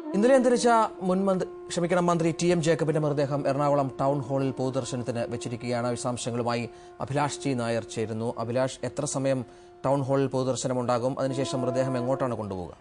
ഇന്നലെ അന്തരിച്ച മുൻ മന്ത്രി ക്ഷമിക്കണം മന്ത്രി ടി എം ജേക്കബിന്റെ മൃതദേഹം എറണാകുളം ടൗൺ ഹാളിൽ പൊതുദർശനത്തിന് വെച്ചിരിക്കുകയാണ് വിശദാംശങ്ങളുമായി അഭിലാഷ് ജി നായർ ചേരുന്നു അഭിലാഷ് എത്ര സമയം ടൗൺ ഹാളിൽ പൊതുദർശനമുണ്ടാകും അതിനുശേഷം മൃതദേഹം എങ്ങോട്ടാണ് കൊണ്ടുപോകുക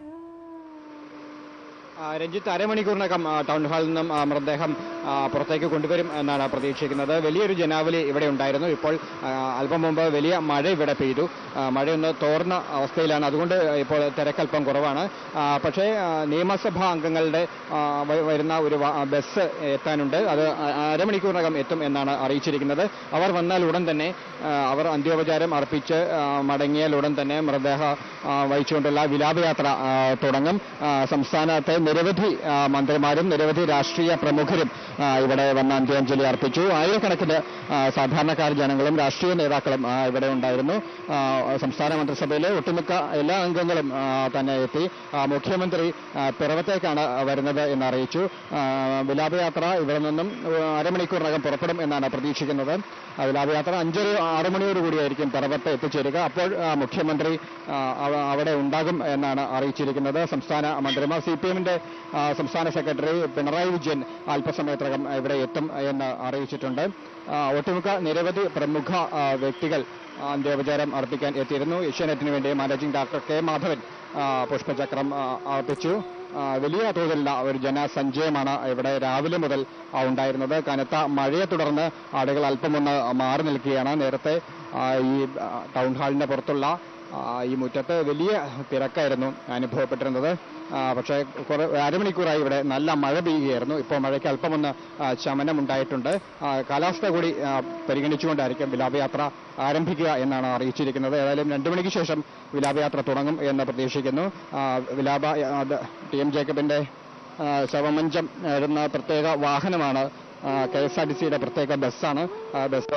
ആ, രഞ്ജിത്ത് അരമണിക്കൂറിനകം ആ, ടൗൺ ഹാളിൽ നിന്നും ആ, മൃതദേഹം ആ, പുറത്തേക്ക് കൊണ്ടുവരും എന്നാണ് പ്രതീക്ഷിക്കുന്നത് വലിയൊരു ജനാവലി ഇവിടെ ഉണ്ടായിരുന്നു ഇപ്പോൾ ആ, അല്പം മുമ്പ് വലിയ മഴ ഇവിടെ പെയ്തു ആ, മഴയൊന്ന് തോർന്ന അവസ്ഥയിലാണ് അതുകൊണ്ട് ഇപ്പോൾ തിരക്കല്പം കുറവാണ് ആ, പക്ഷേ ആ, നിയമസഭാ അംഗങ്ങളുടെ ആ, വ- വരുന്ന ഒരു വ- ബസ് എത്താനുണ്ട് അത് അ- അരമണിക്കൂറിനകം എത്തും എന്നാണ് അറിയിച്ചിരിക്കുന്നത് അവർ വന്നാൽ ഉടൻ തന്നെ ആ, അവർ അന്ത്യോപചാരം അർപ്പിച്ച് ആ, മടങ്ങിയാൽ ഉടൻ തന്നെ മൃതദേഹ ആ, വഹിച്ചുകൊണ്ടുള്ള വിലാപയാത്ര ആ, തുടങ്ങും ആ, സംസ്ഥാനത്തെ നിരവധി ആ, മന്ത്രിമാരും നിരവധി രാഷ്ട്രീയ പ്രമുഖരും ആ, ഇവിടെ വന്ന് അന്ത്യാഞ്ജലി അർപ്പിച്ചു ആയിരക്കണക്കിന് ആ, സാധാരണക്കാർ ജനങ്ങളും രാഷ്ട്രീയ നേതാക്കളും ആ, ഇവിടെ ഉണ്ടായിരുന്നു ആ, സംസ്ഥാന മന്ത്രിസഭയിലെ ഒട്ടുമിക്ക എല്ലാ അംഗങ്ങളും ആ, തന്നെ എത്തി ആ, മുഖ്യമന്ത്രി ആ, പിറവത്തേക്കാണ് വരുന്നത് എന്ന് അറിയിച്ചു ആ, വിലാപയാത്ര ഇവിടെ നിന്നും ആ, അരമണിക്കൂറിനകം പുറപ്പെടും എന്നാണ് പ്രതീക്ഷിക്കുന്നത് ആ, വിലാപയാത്ര അഞ്ചര ആറ് മണിയോട് കൂടിയായിരിക്കും പിറവത്ത് എത്തിച്ചേരുക അപ്പോൾ ആ, മുഖ്യമന്ത്രി ആ, അവ- അവിടെ ഉണ്ടാകും എന്നാണ് അറിയിച്ചിരിക്കുന്നത് സംസ്ഥാന മന്ത്രിമാർ സി പി എമ്മിന്റെ സംസ്ഥാന സെക്രട്ടറി പിണറായി വിജയൻ അല്പസമയത്തിനകം ഇവിടെ എത്തും എന്ന് അറിയിച്ചിട്ടുണ്ട് ആ, ഒട്ടുമിക്ക നിരവധി പ്രമുഖ ആ, വ്യക്തികൾ ആ, അന്ത്യോപചാരം അർപ്പിക്കാൻ എത്തിയിരുന്നു ഏഷ്യാനെറ്റിന് വേണ്ടി മാനേജിംഗ് ഡയറക്ടർ കെ മാധവൻ ആ, പുഷ്പചക്രം ആ, അർപ്പിച്ചു ആ, വലിയ തോതിലുള്ള ഒരു ജനസഞ്ചയമാണ് ഇവിടെ രാവിലെ മുതൽ ആ, ഉണ്ടായിരുന്നത് കനത്ത മഴയെ തുടർന്ന് ആളുകൾ അല്പമൊന്ന് മാറി നിൽക്കുകയാണ് നേരത്തെ ആ, ഈ ആ, ടൗൺ ഹാളിന്റെ പുറത്തുള്ള ആ, ഈ മുറ്റത്ത് വലിയ തിരക്കായിരുന്നു അനുഭവപ്പെട്ടിരുന്നത് ആ, പക്ഷേ കുറെ അരമണിക്കൂറായി ഇവിടെ നല്ല മഴ പെയ്യുകയായിരുന്നു ഇപ്പോൾ മഴയ്ക്ക് അല്പമൊന്ന് ആ, ശമനമുണ്ടായിട്ടുണ്ട് ആ, കാലാവസ്ഥ കൂടി ആ, പരിഗണിച്ചുകൊണ്ടായിരിക്കും വിലാപയാത്ര ആരംഭിക്കുക എന്നാണ് അറിയിച്ചിരിക്കുന്നത് ഏതായാലും രണ്ടു മണിക്ക് ശേഷം വിലാപയാത്ര തുടങ്ങും എന്ന് പ്രതീക്ഷിക്കുന്നു ആ, വിലാപ അത് ടി എം ജേക്കബിന്റെ ആ, ശവമഞ്ചം എഴുന്ന പ്രത്യേക വാഹനമാണ് കെ എസ് ആർ ടി സിയുടെ പ്രത്യേക ബസ്സാണ് ആ, ബസ്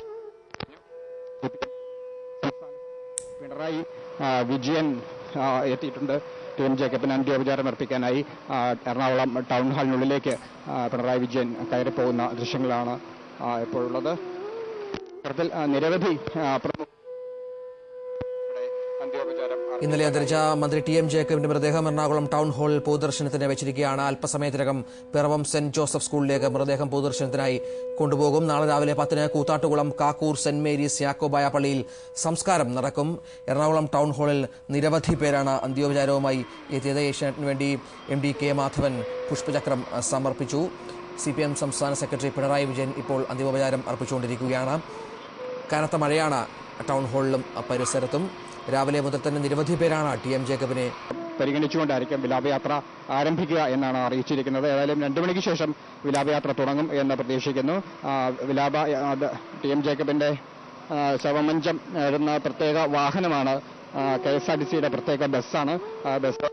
പിണറായി ആ, വിജയൻ ആ, എത്തിയിട്ടുണ്ട് ടി എം ജേക്കബിന് അന്ത്യോപചാരം അർപ്പിക്കാനായി ആ, എറണാകുളം ടൗൺ ഹാളിനുള്ളിലേക്ക് ആ, പിണറായി വിജയൻ കയറിപ്പോകുന്ന ദൃശ്യങ്ങളാണ് ആ, ഇപ്പോഴുള്ളത് ഇത്തരത്തിൽ ആ, നിരവധി ആ, പ്രമുഖ ഇവിടെ അന്ത്യോപചാരം അർപ്പിക്കാൻ- ഇന്നലെ അന്തരിച്ച മന്ത്രി ടി എം ജേക്കബിന്റെ മൃതദേഹം എറണാകുളം ടൗൺ ഹാളിൽ പൊതുദർശനത്തിന് വെച്ചിരിക്കുകയാണ് അല്പസമയത്തിനകം പിറവം സെന്റ് ജോസഫ് സ്കൂളിലേക്ക് മൃതദേഹം പൊതുദർശനത്തിനായി കൊണ്ടുപോകും നാളെ രാവിലെ പത്തിന് കൂത്താട്ടുകുളം കാക്കൂർ സെന്റ് മേരീസ് യാക്കോബായ പള്ളിയിൽ സംസ്കാരം നടക്കും എറണാകുളം ടൗൺ ഹാളിൽ നിരവധി പേരാണ് അന്ത്യോപചാരവുമായി എത്തിയത് ഏഷ്യാനെറ്റിന് വേണ്ടി എം ഡി കെ മാധവൻ പുഷ്പചക്രം അഹ്, സമർപ്പിച്ചു സി പി എം സംസ്ഥാന സെക്രട്ടറി പിണറായി വിജയൻ ഇപ്പോൾ അന്തിമോപചാരം അർപ്പിച്ചുകൊണ്ടിരിക്കുകയാണ് കനത്ത മഴയാണ് ടൗൺ ഹാളിലും അഹ്, പരിസരത്തും രാവിലെ മുതൽ തന്നെ നിരവധി പേരാണ് ടി എം ജേക്കബിനെ പരിഗണിച്ചുകൊണ്ടായിരിക്കും വിലാപയാത്ര ആരംഭിക്കുക എന്നാണ് അറിയിച്ചിരിക്കുന്നത് ഏതായാലും രണ്ടു മണിക്ക് ശേഷം വിലാപയാത്ര തുടങ്ങും എന്ന് പ്രതീക്ഷിക്കുന്നു ആ, വിലാപ അത് ടി എം ജേക്കബിന്റെ ആ, ശവമഞ്ചം എഴുന്ന പ്രത്യേക വാഹനമാണ് കെ എസ് ആർ ടി സിയുടെ പ്രത്യേക ബസ്സാണ് ആ, ബസ്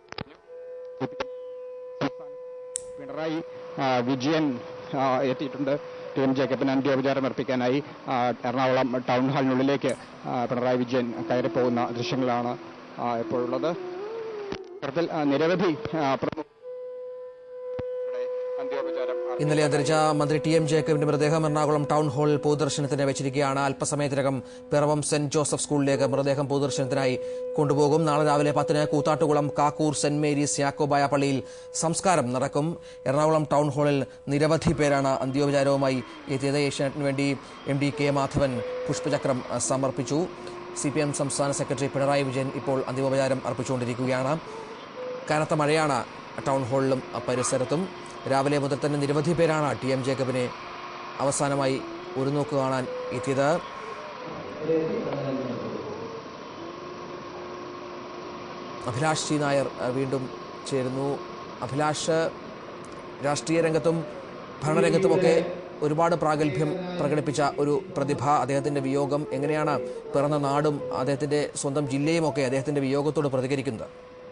പിണറായി ആ, വിജയൻ ആ, എത്തിയിട്ടുണ്ട് ടി എം ജേക്കബിന് അന്ത്യോപചാരം അർപ്പിക്കാനായി ആ, എറണാകുളം ടൗൺ ഹാളിനുള്ളിലേക്ക് ആ, പിണറായി വിജയൻ കയറിപ്പോകുന്ന ദൃശ്യങ്ങളാണ് ആ, ഇപ്പോഴുള്ളത് ഇത്തരത്തിൽ ആ, നിരവധി ആ, പ്രമുഖ ഇവിടെ അന്ത്യോപചാരം അർപ്പിക്കാൻ- ഇന്നലെ അന്തരിച്ച മന്ത്രി ടി എം ജേക്കബിന്റെ മൃതദേഹം എറണാകുളം ടൗൺ ഹാളിൽ പൊതുദർശനത്തിന് വെച്ചിരിക്കുകയാണ് അല്പസമയത്തിനകം പിറവം സെന്റ് ജോസഫ് സ്കൂളിലേക്ക് മൃതദേഹം പൊതുദർശനത്തിനായി കൊണ്ടുപോകും നാളെ രാവിലെ പത്തിന് കൂത്താട്ടുകുളം കാക്കൂർ സെന്റ് മേരീസ് യാക്കോബായ പള്ളിയിൽ സംസ്കാരം നടക്കും എറണാകുളം ടൗൺ ഹാളിൽ നിരവധി പേരാണ് അന്ത്യോപചാരവുമായി എത്തിയത് ഏഷ്യാനെറ്റിന് വേണ്ടി എം ഡി കെ മാധവൻ പുഷ്പചക്രം അഹ്, സമർപ്പിച്ചു സി പി എം സംസ്ഥാന സെക്രട്ടറി പിണറായി വിജയൻ ഇപ്പോൾ അന്തിമോപചാരം അർപ്പിച്ചുകൊണ്ടിരിക്കുകയാണ് കനത്ത മഴയാണ് ടൗൺ ഹാളിലും അഹ്, പരിസരത്തും രാവിലെ മുതൽ തന്നെ നിരവധി പേരാണ് ടി എം ജേക്കബിനെ അവസാനമായി ഒരു നോക്ക് കാണാൻ എത്തിയത് അഭിലാഷ് ജി നായർ അഹ്, വീണ്ടും ചേരുന്നു അഭിലാഷ് രാഷ്ട്രീയ രംഗത്തും ഭരണരംഗത്തുമൊക്കെ ഒരുപാട് പ്രാഗൽഭ്യം പ്രകടിപ്പിച്ച ഒരു പ്രതിഭ അദ്ദേഹത്തിന്റെ വിയോഗം എങ്ങനെയാണ് പിറന്ന നാടും അദ്ദേഹത്തിന്റെ സ്വന്തം ജില്ലയുമൊക്കെ അദ്ദേഹത്തിന്റെ വിയോഗത്തോട് പ്രതികരിക്കുന്നത്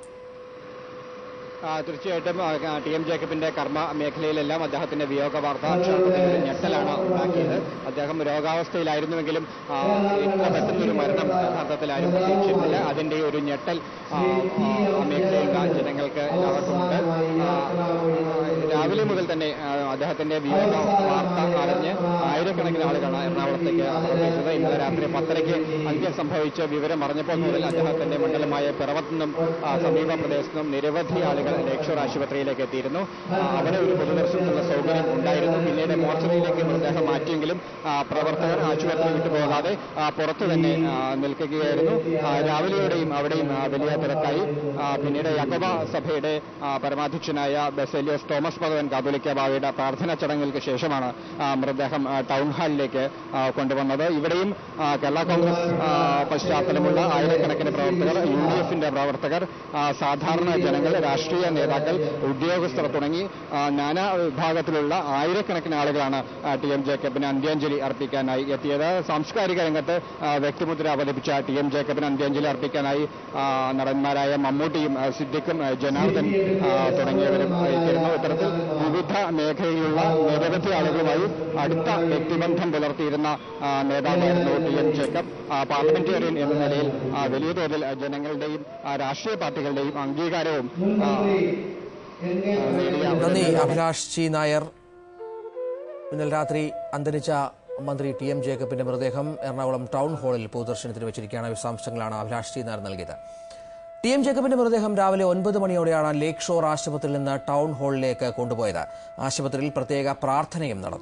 ആ, തീർച്ചയായിട്ടും ആ, ടി എം ജേക്കബിന്റെ കർമ്മ മേഖലയിലെല്ലാം അദ്ദേഹത്തിന്റെ വിയോഗ വാർത്ത ക്ഷേത്രത്തിൽ ഒരു ഞെട്ടലാണ് ഉണ്ടാക്കിയത് അദ്ദേഹം രോഗാവസ്ഥയിലായിരുന്നുവെങ്കിലും ആ, ഇത്ര പെട്ടെന്നൊരു മരണം യഥാർത്ഥത്തിൽ ആരും പ്രതീക്ഷിച്ചിരുന്നില്ല അതിന്റെ ഒരു ഞെട്ടൽ ആ, ആ, ആ മേഖലയിലുള്ള ജനങ്ങൾക്ക് എല്ലാവർക്കുമുണ്ട് ആ, രാവിലെ മുതൽ തന്നെ ആ, അദ്ദേഹത്തിന്റെ വിയോഗ വാർത്ത അറിഞ്ഞ് ആയിരക്കണക്കിന് ആളുകളാണ് എറണാകുളത്തേക്ക് പ്രവേശിച്ചത് ഇന്നലെ രാത്രി പത്തരയ്ക്ക് അന്ത്യം സംഭവിച്ച വിവരം അറിഞ്ഞപ്പോൾ മുതൽ അദ്ദേഹത്തിന്റെ മണ്ഡലമായ പിറവത്തു നിന്നും ആ, സമീപ പ്രദേശത്തു നിന്നും നിരവധി ആളുകൾ ലേക്ഷോർ ആശുപത്രിയിലേക്ക് എത്തിയിരുന്നു ആ, അവിടെ ഒരു പൊതുദർശനത്തിനുള്ള സൗകര്യം ഉണ്ടായിരുന്നു പിന്നീട് മോർച്ചറിയിലേക്ക് മൃതദേഹം മാറ്റിയെങ്കിലും ആ, പ്രവർത്തകർ ആശുപത്രി വിട്ടുപോകാതെ ആ, പുറത്തു തന്നെ ആ, നിൽക്കുകയായിരുന്നു ആ, രാവിലെയോടെയും അവിടെയും ആ, വലിയ തിരക്കായി ആ, പിന്നീട് യാക്കോബ സഭയുടെ ആ, പരമാധ്യക്ഷനായ ബെസേലിയോസ് തോമസ് ഭഗവൻ കാതോലിക്ക ബാവയുടെ പ്രാർത്ഥനാ ചടങ്ങുകൾക്ക് ശേഷമാണ് ആ, മൃതദേഹം ആ, ടൗൺ ഹാളിലേക്ക് ആ, കൊണ്ടുവന്നത് ഇവിടെയും ആ, കേരള കോൺഗ്രസ് ആ, പശ്ചാത്തലമുള്ള ആയിരക്കണക്കിന് പ്രവർത്തകർ യു ഡി എഫിന്റെ പ്രവർത്തകർ ആ, സാധാരണ ജനങ്ങൾ രാഷ്ട്രീയ നേതാക്കൾ ഉദ്യോഗസ്ഥർ തുടങ്ങി ആ, നാനാ വിഭാഗത്തിലുള്ള ആയിരക്കണക്കിന് ആളുകളാണ് ആ, ടി എം ജേക്കബിന് അന്ത്യാഞ്ജലി അർപ്പിക്കാനായി എത്തിയത് സാംസ്കാരിക രംഗത്ത് ആ, വ്യക്തിമുദ്ര അവതരിപ്പിച്ച ടി എം ജേക്കബിന് അന്ത്യാഞ്ജലി അർപ്പിക്കാനായി ആ, നടന്മാരായ മമ്മൂട്ടിയും ആ, സിദ്ദിഖും ആ, ജനാർദ്ദൻ ആ, തുടങ്ങിയവരും എത്തിയിരുന്നു ഇത്തരത്തിൽ വിവിധ മേഖലയിലുള്ള നിരവധി ആളുകളുമായി അടുത്ത വ്യക്തിബന്ധം പുലർത്തിയിരുന്ന ആ, നേതാവായിരുന്നു ടി എം ജേക്കബ് ആ, പാർലമെന്റേറിയൻ എന്ന നിലയിൽ ആ, വലിയ തോതിൽ ആ, ജനങ്ങളുടെയും ആ, രാഷ്ട്രീയ പാർട്ടികളുടെയും അംഗീകാരവും ആ, നേടിയ ഒരു നന്ദി അഭിലാഷ് ജി നായർ ഇന്നലെ രാത്രി അന്തരിച്ച മന്ത്രി ടി എം ജേക്കബിന്റെ മൃതദേഹം എറണാകുളം ടൗൺ ഹാളിൽ പൊതുദർശനത്തിന് വെച്ചിരിക്കുകയാണ് വിശദാംശങ്ങളാണ് അഭിലാഷ് ജി നായർ നൽകിയത് ടി എം ജേക്കബിന്റെ മൃതദേഹം രാവിലെ ഒൻപത് മണിയോടെയാണ് ലേക്ക് ഷോർ ആശുപത്രിയിൽ നിന്ന് ടൗൺ ഹാളിലേക്ക് കൊണ്ടുപോയത് ആശുപത്രിയിൽ പ്രത്യേക പ്രാർത്ഥനയും നടന്നു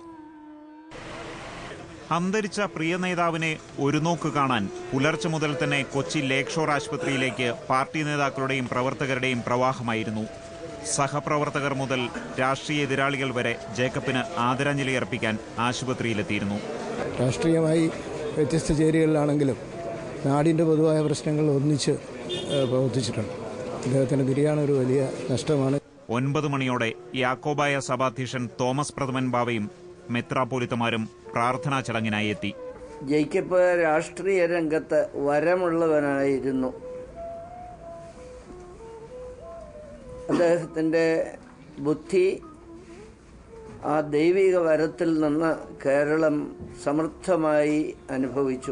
അന്തരിച്ച പ്രിയ നേതാവിനെ ഒരു നോക്ക് കാണാൻ പുലർച്ചെ മുതൽ തന്നെ കൊച്ചി ലേക്ക് ഷോർ ആശുപത്രിയിലേക്ക് പാർട്ടി നേതാക്കളുടെയും പ്രവർത്തകരുടെയും പ്രവാഹമായിരുന്നു സഹപ്രവർത്തകർ മുതൽ രാഷ്ട്രീയ എതിരാളികൾ വരെ ജേക്കബിന് ആദരാഞ്ജലി അർപ്പിക്കാൻ ആശുപത്രിയിലെത്തിയിരുന്നു രാഷ്ട്രീയമായി വ്യത്യസ്ത ചേരികളിലാണെങ്കിലും നാടിൻ്റെ പൊതുവായ പ്രശ്നങ്ങൾ ഒന്നിച്ച് ഏഹ്, പ്രവർത്തിച്ചിട്ടുണ്ട് അദ്ദേഹത്തിന് നിര്യാണം ഒരു വലിയ നഷ്ടമാണ് ഒൻപത് മണിയോടെ യാക്കോബായ സഭാധ്യക്ഷൻ തോമസ് പ്രഥമൻ ബാവയും മെത്രാപോലിത്തമാരും പ്രാർത്ഥനാ ചടങ്ങിനായി എത്തി ജേക്കബ് രാഷ്ട്രീയ രംഗത്ത് വരമുള്ളവനായിരുന്നു അദ്ദേഹത്തിൻ്റെ ബുദ്ധി ആ ദൈവിക വരത്തിൽ നിന്ന് കേരളം സമൃദ്ധമായി അനുഭവിച്ചു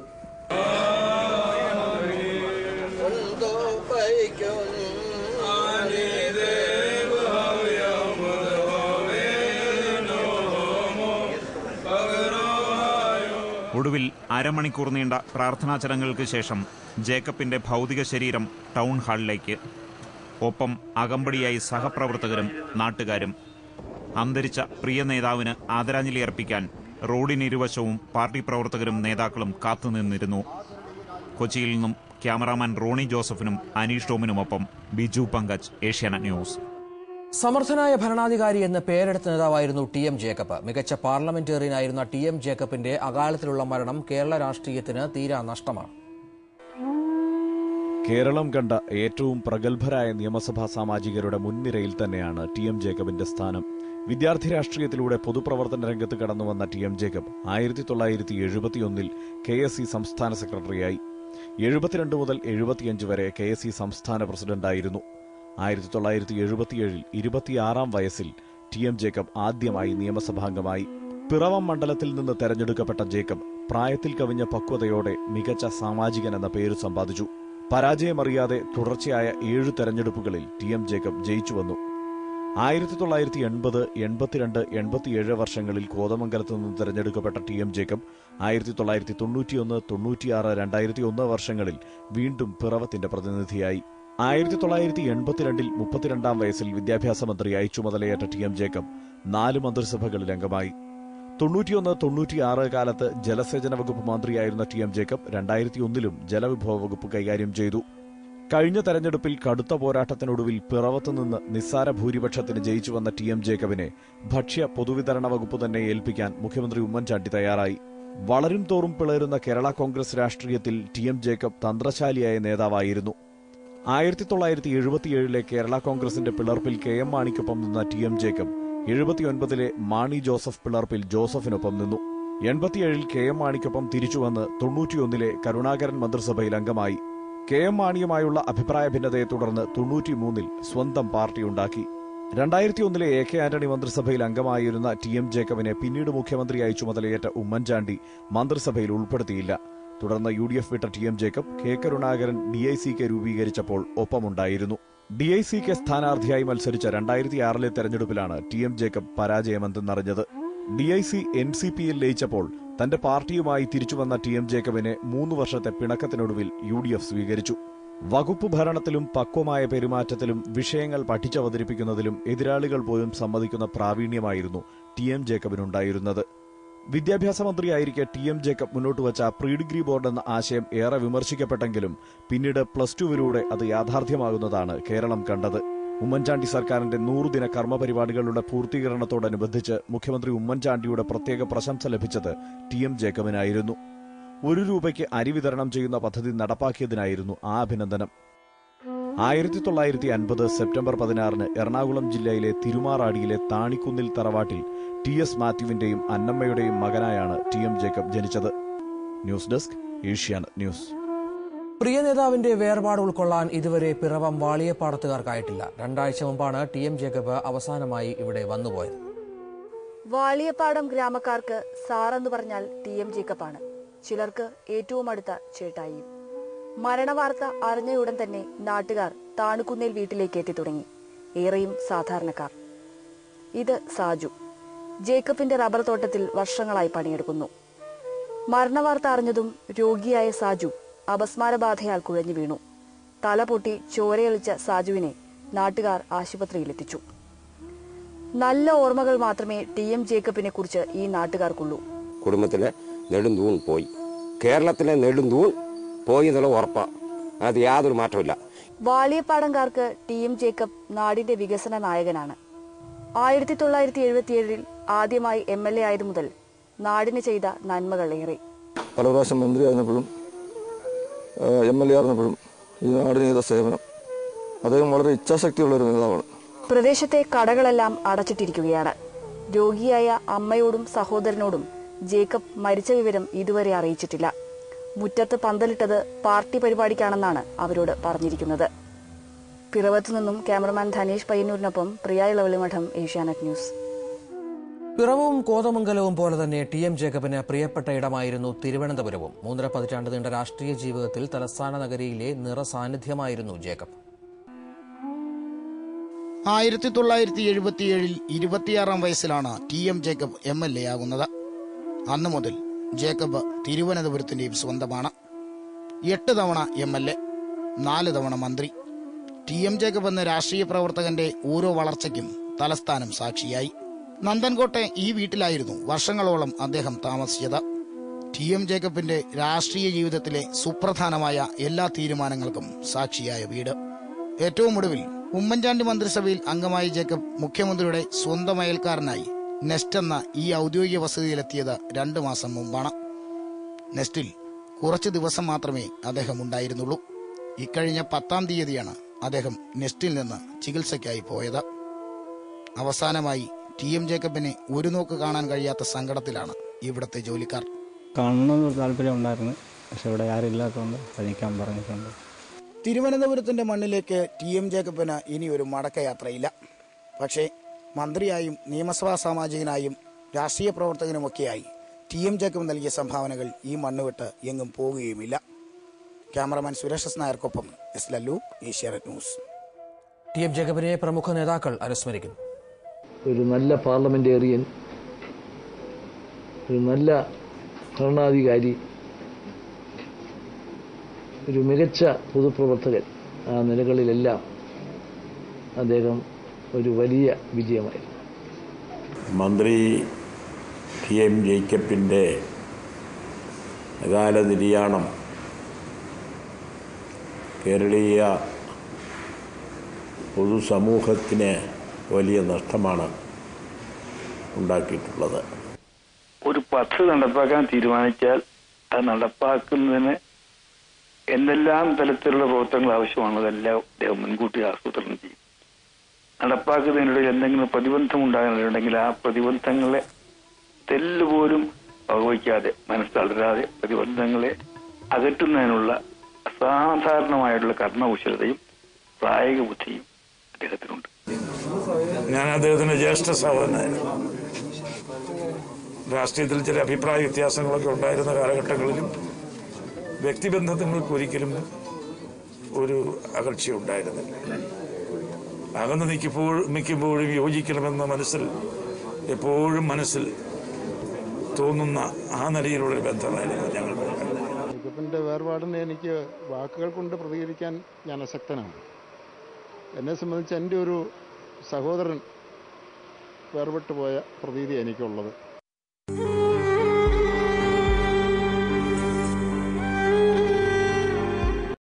ഒടുവിൽ അരമണിക്കൂർ നീണ്ട പ്രാർത്ഥനാ ചടങ്ങുകൾക്ക് ശേഷം ജേക്കബിന്റെ ഭൗതിക ശരീരം ടൗൺ ഹാളിലേക്ക് ഒപ്പം അകമ്പടിയായി സഹപ്രവർത്തകരും നാട്ടുകാരും അന്തരിച്ച പ്രിയ നേതാവിന് ആദരാഞ്ജലി അർപ്പിക്കാൻ റോഡിനിരുവശവും പാർട്ടി പ്രവർത്തകരും നേതാക്കളും കാത്തുനിന്നിരുന്നു കൊച്ചിയിൽ നിന്നും ക്യാമറാമാൻ റോണി ജോസഫിനും അനീഷ് ടോമിനുമൊപ്പം ബിജു പങ്കജ് ഏഷ്യാനെറ്റ് ന്യൂസ് സമർത്ഥനായ ഭരണാധികാരി എന്ന പേരെടുത്ത നേതാവായിരുന്നു ടി എം ജേക്കബ് മികച്ച പാർലമെന്റേറിയനായിരുന്ന ടി എം ജേക്കബിന്റെ അകാലത്തിലുള്ള മരണം കേരള രാഷ്ട്രീയത്തിന് തീരാ നഷ്ടമാണ് കേരളം കണ്ട ഏറ്റവും പ്രഗത്ഭരായ നിയമസഭാ സാമാജികരുടെ മുൻനിരയിൽ തന്നെയാണ് ടി എം ജേക്കബിന്റെ സ്ഥാനം വിദ്യാർത്ഥി രാഷ്ട്രീയത്തിലൂടെ പൊതുപ്രവർത്തന രംഗത്ത് കടന്നുവന്ന ടി എം ജേക്കബ് ആയിരത്തി തൊള്ളായിരത്തി എഴുപത്തിയൊന്നിൽ കെ എസ് സി സംസ്ഥാന സെക്രട്ടറിയായി എഴുപത്തിരണ്ട് മുതൽ എഴുപത്തിയഞ്ച് വരെ കെ എസ് സി സംസ്ഥാന പ്രസിഡന്റായിരുന്നു ആയിരത്തി തൊള്ളായിരത്തി എഴുപത്തിയേഴിൽ ഇരുപത്തിയാറാം വയസ്സിൽ ടി എം ജേക്കബ് ആദ്യമായി നിയമസഭാംഗമായി പിറവം മണ്ഡലത്തിൽ നിന്ന് തെരഞ്ഞെടുക്കപ്പെട്ട ജേക്കബ് പ്രായത്തിൽ കവിഞ്ഞ പക്വതയോടെ മികച്ച സാമാജികൻ എന്ന പേര് സമ്പാദിച്ചു പരാജയമറിയാതെ തുടർച്ചയായ ഏഴു തെരഞ്ഞെടുപ്പുകളിൽ ടി എം ജേക്കബ് ജയിച്ചു വന്നു ആയിരത്തി തൊള്ളായിരത്തി എൺപത് എൺപത്തിരണ്ട് എൺപത്തിയേഴ് വർഷങ്ങളിൽ കോതമംഗലത്ത് നിന്ന് തെരഞ്ഞെടുക്കപ്പെട്ട ടി എം ജേക്കബ് ആയിരത്തി തൊള്ളായിരത്തി തൊണ്ണൂറ്റിയൊന്ന് തൊണ്ണൂറ്റിയാറ് രണ്ടായിരത്തി ഒന്ന് വർഷങ്ങളിൽ വീണ്ടും പിറവത്തിന്റെ പ്രതിനിധിയായി ആയിരത്തി തൊള്ളായിരത്തി എൺപത്തിരണ്ടിൽ മുപ്പത്തിരണ്ടാം വയസ്സിൽ വിദ്യാഭ്യാസ മന്ത്രിയായി ചുമതലയേറ്റ ടി എം ജേക്കബ് നാല് മന്ത്രിസഭകളിൽ അംഗമായി തൊണ്ണൂറ്റിയൊന്ന് തൊണ്ണൂറ്റിയാറ് കാലത്ത് ജലസേചന വകുപ്പ് മന്ത്രിയായിരുന്ന ടി എം ജേക്കബ് രണ്ടായിരത്തി ഒന്നിലും ജലവിഭവ വകുപ്പ് കൈകാര്യം ചെയ്തു കഴിഞ്ഞ തെരഞ്ഞെടുപ്പിൽ കടുത്ത പോരാട്ടത്തിനൊടുവിൽ പിറവത്ത് നിന്ന് നിസ്സാര ഭൂരിപക്ഷത്തിന് ജയിച്ചു വന്ന ടി എം ജേക്കബിനെ ഭക്ഷ്യ പൊതുവിതരണ വകുപ്പ് തന്നെ ഏൽപ്പിക്കാൻ മുഖ്യമന്ത്രി ഉമ്മൻചാണ്ടി തയ്യാറായി വളരും തോറും പിളരുന്ന കേരള കോൺഗ്രസ് രാഷ്ട്രീയത്തിൽ ടി എം ജേക്കബ് തന്ത്രശാലിയായ നേതാവായിരുന്നു ആയിരത്തി തൊള്ളായിരത്തി എഴുപത്തിയേഴിലെ കേരള കോൺഗ്രസിന്റെ പിളർപ്പിൽ കെ എം മാണിക്കൊപ്പം നിന്ന ടി എം ജേക്കബ് എഴുപത്തിയൊൻപതിലെ മാണി ജോസഫ് പിളർപ്പിൽ ജോസഫിനൊപ്പം നിന്നു എൺപത്തിയേഴിൽ കെ എം മാണിക്കൊപ്പം തിരിച്ചുവന്ന് തൊണ്ണൂറ്റിയൊന്നിലെ കരുണാകരൻ മന്ത്രിസഭയിൽ അംഗമായി കെ എം മാണിയുമായുള്ള അഭിപ്രായ ഭിന്നതയെ തുടർന്ന് തൊണ്ണൂറ്റിമൂന്നിൽ സ്വന്തം പാർട്ടിയുണ്ടാക്കി രണ്ടായിരത്തി ഒന്നിലെ എ കെ ആന്റണി മന്ത്രിസഭയിൽ അംഗമായിരുന്ന ടി എം ജേക്കബിനെ പിന്നീട് മുഖ്യമന്ത്രിയായി ചുമതലയേറ്റ ഉമ്മൻചാണ്ടി മന്ത്രിസഭയിൽ ഉൾപ്പെടുത്തിയില്ല തുടർന്ന് യു ഡി എഫ് വിട്ട T M Jacob K Karunakaran D I C K രൂപീകരിച്ചപ്പോൾ ഒപ്പമുണ്ടായിരുന്നു ഡി ഐ സിക്ക് സ്ഥാനാർത്ഥിയായി മത്സരിച്ച രണ്ടായിരത്തി ആറിലെ തെരഞ്ഞെടുപ്പിലാണ് ടി എം ജേക്കബ് പരാജയമെന്തെന്നറിഞ്ഞത് D I C N C പിയിൽ ലയിച്ചപ്പോൾ തന്റെ പാർട്ടിയുമായി തിരിച്ചുവന്ന ടി എം ജേക്കബിനെ മൂന്ന് വർഷത്തെ പിണക്കത്തിനൊടുവിൽ യു ഡി എഫ് സ്വീകരിച്ചു വകുപ്പ് ഭരണത്തിലും പക്വമായ പെരുമാറ്റത്തിലും വിഷയങ്ങൾ പഠിച്ചവതരിപ്പിക്കുന്നതിലും എതിരാളികൾ പോലും സമ്മതിക്കുന്ന പ്രാവീണ്യമായിരുന്നു ടി എം ജേക്കബിനുണ്ടായിരുന്നത് വിദ്യാഭ്യാസ മന്ത്രിയായിരിക്കെ ടി എം ജേക്കബ് മുന്നോട്ട് വച്ച പ്രീ ഡിഗ്രി ബോർഡ് എന്ന ആശയം ഏറെ വിമർശിക്കപ്പെട്ടെങ്കിലും പിന്നീട് പ്ലസ് ടുവിലൂടെ അത് യാഥാർത്ഥ്യമാകുന്നതാണ് കേരളം കണ്ടത് ഉമ്മൻചാണ്ടി സർക്കാരിന്റെ നൂറുദിന കർമ്മപരിപാടികളുടെ പൂർത്തീകരണത്തോടനുബന്ധിച്ച് മുഖ്യമന്ത്രി ഉമ്മൻചാണ്ടിയുടെ പ്രത്യേക പ്രശംസ ലഭിച്ചത് ടി എം ജേക്കബിനായിരുന്നു ഒരു രൂപയ്ക്ക് അരി വിതരണം ചെയ്യുന്ന പദ്ധതി നടപ്പാക്കിയതിനായിരുന്നു ആ അഭിനന്ദനം ആയിരത്തി തൊള്ളായിരത്തി അൻപത് സെപ്റ്റംബർ പതിനാറിന് എറണാകുളം ജില്ലയിലെ തിരുമാറാടിയിലെ താണിക്കുന്നിൽ തറവാട്ടിൽ ടി എസ് മാത്യുവിന്റെയും അന്നമ്മയുടെയും മകനായാണ് ടി എം ജേക്കബ് ജനിച്ചത് ന്യൂസ് ഡെസ്ക് ഏഷ്യാനെറ്റ് ന്യൂസ് പ്രിയ നേതാവിന്റെ വേർപാട് ഉൾക്കൊള്ളാൻ ഇതുവരെ പിറവം വാളിയപ്പാടത്തുകാർക്കായിട്ടില്ല രണ്ടാഴ്ച മുമ്പാണ് ടി എം ജേക്കബ് അവസാനമായി ഇവിടെ വന്നുപോയത് വാളിയപ്പാടം ഗ്രാമക്കാർക്ക് സാറെന്ന് പറഞ്ഞാൽ ടി എം ജേക്കബാണ് ചിലർക്ക് ഏറ്റവും അടുത്ത ചേട്ടായിയും മരണവാർത്ത അറിഞ്ഞയുടൻ തന്നെ നാട്ടുകാർ താണുകുന്നേൽ വീട്ടിലേക്ക് എത്തി തുടങ്ങി ഏറെയും സാധാരണക്കാർ ഇത് സാജു ജേക്കബിന്റെ റബ്ബർ തോട്ടത്തിൽ വർഷങ്ങളായി പണിയെടുക്കുന്നു മരണവാർത്ത അറിഞ്ഞതും രോഗിയായ സാജു അപസ്മാരബാധയാൽ കുഴഞ്ഞു വീണു തല പൊട്ടി ചോരയൊളിച്ച സാജുവിനെ നാട്ടുകാർ ആശുപത്രിയിലെത്തിച്ചു നല്ല ഓർമ്മകൾ മാത്രമേ ടി എം ജേക്കബിനെ കുറിച്ച് ഈ നാട്ടുകാർക്കുള്ളൂ കുടുംബത്തിലെ നെടുന്തൂൺ പോയി കേരളത്തിലെ നെടുന്തൂൺ പോയി എന്നുള്ള ഉറപ്പാ അത് യാതൊരു മാറ്റമില്ല വാളിയപ്പാടംകാർക്ക് ടി എം ജേക്കബ് നാടിന്റെ വികസന നായകനാണ് ആയിരത്തി തൊള്ളായിരത്തി എഴുപത്തിയേഴിൽ ആദ്യമായി എം എൽ എ ആയതു മുതൽ നാടിന് ചെയ്ത നന്മകൾ ഏറെ പല പ്രാവശ്യം മന്ത്രിയായിരുന്നപ്പോഴും എം എൽ എ ആയിരുന്നപ്പോഴും ഈ നാടിന് ചെയ്ത സേവനം അദ്ദേഹം വളരെ ഇച്ഛാശക്തിയുള്ള ഒരു നേതാവാണ് പ്രദേശത്തെ കടകളെല്ലാം അടച്ചിട്ടിരിക്കുകയാണ് രോഗിയായ അമ്മയോടും സഹോദരനോടും ജേക്കബ് മരിച്ച വിവരം ഇതുവരെ അറിയിച്ചിട്ടില്ല മുറ്റത്ത് പന്തലിട്ടത് പാർട്ടി പരിപാടിക്കാണെന്നാണ് അവരോട് പറഞ്ഞിരിക്കുന്നത് പിറവത്തു നിന്നും ക്യാമറമാൻ ധനേഷ് പയ്യന്നൂരിനൊപ്പം പ്രിയ ഇളവളിമഠം ഏഷ്യാനെറ്റ് ന്യൂസ് പിറവവും കോതമംഗലവും പോലെ തന്നെ ടി എം ജേക്കബിന് പ്രിയപ്പെട്ട ഇടമായിരുന്നു തിരുവനന്തപുരവും മൂന്നര പതിറ്റാണ്ട് നീണ്ട രാഷ്ട്രീയ ജീവിതത്തിൽ തലസ്ഥാന നഗരിയിലെ നിറസാന്നിധ്യമായിരുന്നു ജേക്കബ് ആയിരത്തി തൊള്ളായിരത്തി എഴുപത്തിയേഴിൽ ഇരുപത്തിയാറാം വയസ്സിലാണ് T M Jacob M L A ആകുന്നത് അന്നു മുതൽ ജേക്കബ് തിരുവനന്തപുരത്തിന്റെയും സ്വന്തമാണ് എട്ട് തവണ എം എൽ എ നാല് തവണ മന്ത്രി ടി എം ജേക്കബ് എന്ന രാഷ്ട്രീയ പ്രവർത്തകന്റെ ഓരോ വളർച്ചയ്ക്കും തലസ്ഥാനം സാക്ഷിയായി നന്ദൻകോട്ടെ ഈ വീട്ടിലായിരുന്നു വർഷങ്ങളോളം അദ്ദേഹം താമസിച്ചത് ടി എം ജേക്കബിന്റെ രാഷ്ട്രീയ ജീവിതത്തിലെ സുപ്രധാനമായ എല്ലാ തീരുമാനങ്ങൾക്കും സാക്ഷിയായ വീട് ഏറ്റവും ഒടുവിൽ ഉമ്മൻചാണ്ടി മന്ത്രിസഭയിൽ അംഗമായ ജേക്കബ് മുഖ്യമന്ത്രിയുടെ സ്വന്തം അയൽക്കാരനായി നെസ്റ്റ് എന്ന ഈ ഔദ്യോഗിക വസതിയിലെത്തിയത് രണ്ടു മാസം മുമ്പാണ് നെസ്റ്റിൽ കുറച്ച് ദിവസം മാത്രമേ അദ്ദേഹം ഉണ്ടായിരുന്നുള്ളൂ ഇക്കഴിഞ്ഞ പത്താം തീയതിയാണ് അദ്ദേഹം നെസ്റ്റിൽ നിന്ന് ചികിത്സയ്ക്കായി പോയത് അവസാനമായി ടി എം ജേക്കബിനെ ഒരു നോക്ക് കാണാൻ കഴിയാത്ത സങ്കടത്തിലാണ് ഇവിടുത്തെ ജോലിക്കാർ കാണണമെന്ന് താല്പര്യം ഉണ്ടായിരുന്നു പക്ഷെ ഇവിടെ ആരും ഇല്ലാത്തതുകൊണ്ട് പതിക്കാൻ പറഞ്ഞിട്ടുണ്ട് തിരുവനന്തപുരത്തിന്റെ മണ്ണിലേക്ക് ടി എം ജേക്കബിന് ഇനി ഒരു മടക്കയാത്രയില്ല പക്ഷേ മന്ത്രിയായും നിയമസഭാ സാമാജികനായും രാഷ്ട്രീയ പ്രവർത്തകനുമൊക്കെയായി ടി എം ജേക്കബ് നൽകിയ സംഭാവനകൾ ഈ മണ്ണ് വിട്ട് എങ്ങും പോകുകയുമില്ല ക്യാമറമാൻ സുരേഷ് എസ് നായർക്കൊപ്പം S Lallu Asianet news T M ജേക്കബിനെ പ്രമുഖ നേതാക്കൾ അനുസ്മരിക്കുന്നു ഒരു നല്ല പാർലമെന്റേറിയൻ ഒരു നല്ല ഭരണാധികാരി ഒരു മികച്ച പൊതുപ്രവർത്തകൻ ആ നിലകളിലെല്ലാം അദ്ദേഹം ഒരു വലിയ വിജയമായിരുന്നു മന്ത്രി ടി എം ജേക്കബിൻ്റെ അകാല നിര്യാണം കേരളീയ പൊതുസമൂഹത്തിന് വലിയ നഷ്ടമാണ് ഉണ്ടാക്കിയിട്ടുള്ളത് ഒരു പദ്ധതി നടപ്പാക്കാൻ തീരുമാനിച്ചാൽ അത് നടപ്പാക്കുന്നതിന് എന്തെല്ലാം തലത്തിലുള്ള പ്രവർത്തനങ്ങൾ ആവശ്യമാണോ അതെല്ലാം അദ്ദേഹം മുൻകൂട്ടി ആസൂത്രണം ചെയ്യും നടപ്പാക്കുന്നതിനിടയിൽ എന്തെങ്കിലും പ്രതിബന്ധം ഉണ്ടാകാനുണ്ടെങ്കിൽ ആ പ്രതിബന്ധങ്ങളെ തെല്ലുപോലും വകവയ്ക്കാതെ മനസ്സളരാതെ പ്രതിബന്ധങ്ങളെ അകറ്റുന്നതിനുള്ള അസാധാരണമായിട്ടുള്ള കർമ്മകുശലതയും പ്രായോഗിക ബുദ്ധിയും അദ്ദേഹത്തിനുണ്ട് ഞാൻ അദ്ദേഹത്തിന്റെ ജ്യേഷ്ഠ സഹോദരനായിരുന്നു രാഷ്ട്രീയത്തിൽ ചില അഭിപ്രായ വ്യത്യാസങ്ങളൊക്കെ ഉണ്ടായിരുന്ന കാലഘട്ടങ്ങളിലും വ്യക്തിബന്ധങ്ങൾക്ക് ഒരിക്കലും ഒരു അകർച്ച ഉണ്ടായിരുന്നില്ല അകന്ന് നിൽക്കുമ്പോഴും നിൽക്കുമ്പോഴും യോജിക്കണമെന്ന മനസ്സിൽ എപ്പോഴും മനസ്സിൽ തോന്നുന്ന ആ നിലയിലുള്ള ബന്ധമായിരുന്നു ഞങ്ങൾ ജേക്കബിൻ്റെ വേർപാടിനെ എനിക്ക് വാക്കുകൾ കൊണ്ട് പ്രതികരിക്കാൻ ഞാൻ അശക്തനാണ് എന്നെ സംബന്ധിച്ച് എൻ്റെ ഒരു സഹോദരൻ വേർപെട്ടു പോയ പ്രതീതി എനിക്കുള്ളത്